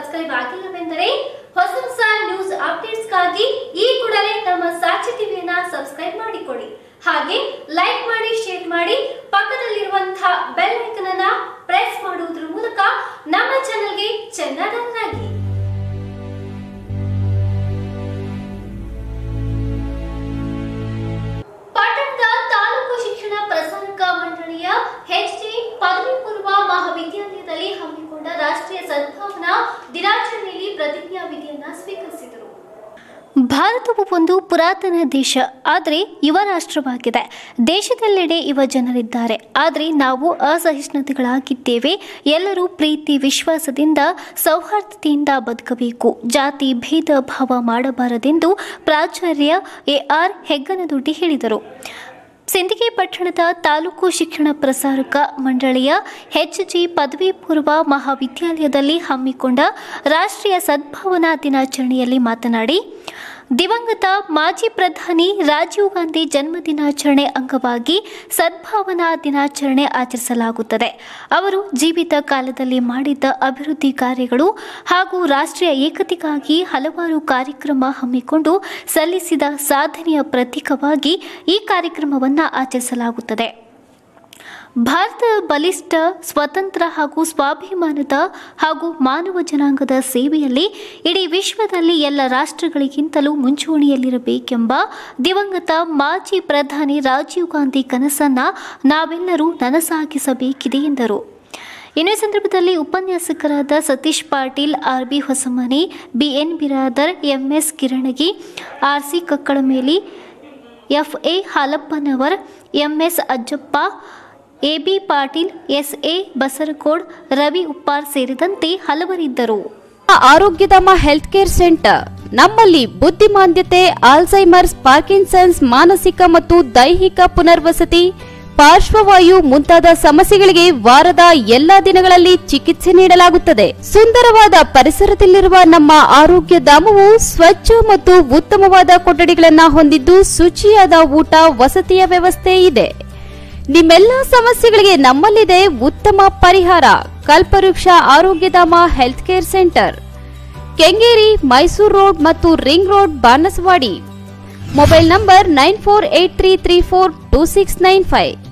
subscribe ಆಗಿಲ್ಲವೆಂದರೆ ಹೊಸ ಹೊಸ news ಅಪ್ಡೇಟ್ಸ್ಗಾಗಿ ಈ ಕೂಡಲೇ ನಮ್ಮ ಸಾಕ್ಷಿ ಟಿವಿಯನ್ನ ಸಬ್ಸ್ಕ್ರೈಬ್ ಮಾಡಿಕೊಳ್ಳಿ ಹಾಗೆ ಲೈಕ್ ಮಾಡಿ ಶೇರ್ ಮಾಡಿ ಪಕ್ಕದಲ್ಲಿರುವಂತಹ ಬೆಲ್ ಐಕನ್ ಅನ್ನ ಪ್ರೆಸ್ ಮಾಡುವುದರ ಮೂಲಕ ನಮ್ಮ ಚಾನೆಲ್ಗೆ ಚೆನ್ನಾಗಿ ಪಟ್ಟಣದ ತಾಲೂಕು ಶಿಕ್ಷಣ ಪ್ರಸಾರಕ ಮಂಡಳಿಯ ಎಚ್ಡಿ ಪದವಿ ಪೂರ್ವ ಮಹಾವಿದ್ಯಾಲಯದಲ್ಲಿ ಹಮ್ಮಿಕೊಂಡ ರಾಷ್ಟ್ರೀಯ ಸದ್ಭಾವನಾ ದಿನಾಚರಣೆಯಲ್ಲಿ ಪ್ರತಿಜ್ಞಾ ವಿಧಿಯನ್ನ ಸ್ವೀಕರಿಸಿದರು ಭಾರತವು ಒಂದು ಪುರಾತನ ದೇಶ ಆದರೆ ಯುವ ರಾಷ್ಟ್ರವಾಗಿದೆ ದೇಶದೆಲ್ಲೆಡೆ ಯುವ ಜನರಿದ್ದಾರೆ ಆದರೆ ನಾವು ಅಸಹಿಷ್ಣುತೆಗಳಾಗಿದ್ದೇವೆ ಎಲ್ಲರೂ ಪ್ರೀತಿ ವಿಶ್ವಾಸದಿಂದ ಸೌಹಾರ್ದತೆಯಿಂದ ಬದುಕಬೇಕು ಜಾತಿ ಭೇದ ಭಾವ ಮಾಡಬಾರದೆಂದು ಪ್ರಾಚಾರ್ಯ ಎ ಆರ್ ಹೆಗ್ಗನದೊಡ್ಡಿ ಹೇಳಿದರು ಸಿಂದಗಿ ಪಟ್ಟಣದ ತಾಲೂಕು ಶಿಕ್ಷಣ ಪ್ರಸಾರಕ ಮಂಡಳಿಯ ಎಚ್ಜಿ ಪದವಿ ಪೂರ್ವ ಮಹಾವಿದ್ಯಾಲಯದಲ್ಲಿ ಹಮ್ಮಿಕೊಂಡ ರಾಷ್ಟ್ರೀಯ ಸದ್ಭಾವನಾ ದಿನಾಚರಣೆಯಲ್ಲಿ ಮಾತನಾಡಿ ದಿವಂಗತ ಮಾಜಿ ಪ್ರಧಾನಿ ರಾಜೀವ್ ಗಾಂಧಿ ಜನ್ಮ ದಿನಾಚರಣೆ ಅಂಗವಾಗಿ ಸದ್ಭಾವನಾ ದಿನಾಚರಣೆ ಆಚರಿಸಲಾಗುತ್ತದೆ ಅವರು ಜೀವಿತ ಕಾಲದಲ್ಲಿ ಮಾಡಿದ್ದ ಅಭಿವೃದ್ಧಿ ಕಾರ್ಯಗಳು ಹಾಗೂ ರಾಷ್ಟ್ರೀಯ ಏಕತೆಗಾಗಿ ಹಲವಾರು ಕಾರ್ಯಕ್ರಮ ಹಮ್ಮಿಕೊಂಡು ಸಲ್ಲಿಸಿದ ಸಾಧನೆಯ ಪ್ರತೀಕವಾಗಿ ಈ ಕಾರ್ಯಕ್ರಮವನ್ನು ಆಚರಿಸಲಾಗುತ್ತದೆ ಭಾರತ ಬಲಿಷ್ಠ ಸ್ವತಂತ್ರ ಹಾಗೂ ಸ್ವಾಭಿಮಾನದ ಹಾಗೂ ಮಾನವ ಜನಾಂಗದ ಸೇವೆಯಲ್ಲಿ ಇಡೀ ವಿಶ್ವದಲ್ಲಿ ಎಲ್ಲ ರಾಷ್ಟ್ರಗಳಿಗಿಂತಲೂ ಮುಂಚೂಣಿಯಲ್ಲಿರಬೇಕೆಂಬ ದಿವಂಗತ ಮಾಜಿ ಪ್ರಧಾನಿ ರಾಜೀವ್ ಗಾಂಧಿ ಕನಸನ್ನು ನಾವೆಲ್ಲರೂ ನನಸಾಗಿಸಬೇಕಿದೆ ಎಂದರು ಇನ್ನು ಈ ಸಂದರ್ಭದಲ್ಲಿ ಉಪನ್ಯಾಸಕರಾದ Satish Patil R B Hosamani BN Biradar MS Kirangi R C Kakkalameli F A Halappanavar MS Ajjappa AB Patil SA Basarakod Ravi Uppar ಸೇರಿದಂತೆ ಹಲವರಿದ್ದರು ಆರೋಗ್ಯಧಾಮ ಹೆಲ್ತ್ ಕೇರ್ ಸೆಂಟರ್ ನಮ್ಮಲ್ಲಿ ಬುದ್ಧಿಮಾಂದ್ಯತೆ ಆಲ್ಝೈಮರ್ಸ್ ಪಾರ್ಕಿನ್ಸನ್ಸ್ ಮಾನಸಿಕ ಮತ್ತು ದೈಹಿಕ ಪುನರ್ವಸತಿ ಪಾರ್ಶ್ವವಾಯು ಮುಂತಾದ ಸಮಸ್ಯೆಗಳಿಗೆ ವಾರದ ಎಲ್ಲಾ ದಿನಗಳಲ್ಲಿ ಚಿಕಿತ್ಸೆ ನೀಡಲಾಗುತ್ತದೆ ಸುಂದರವಾದ ಪರಿಸರದಲ್ಲಿರುವ ನಮ್ಮ ಆರೋಗ್ಯ ಧಾಮವು ಸ್ವಚ್ಛ ಮತ್ತು ಉತ್ತಮವಾದ ಕೊಠಡಿಗಳನ್ನ ಹೊಂದಿದ್ದು ಶುಚಿಯಾದ ಊಟ ವಸತಿಯ ವ್ಯವಸ್ಥೆ ಇದೆ ನಿಮ್ಮೆಲ್ಲ ಸಮಸ್ಯೆಗಳಿಗೆ ನಮ್ಮಲ್ಲಿದೆ ಉತ್ತಮ ಪರಿಹಾರ Kalpavriksha Arogyadhama health care centre Kengeri Mysuru road ಮತ್ತು ring road Banaswadi mobile number nine four eight three three four two six nine five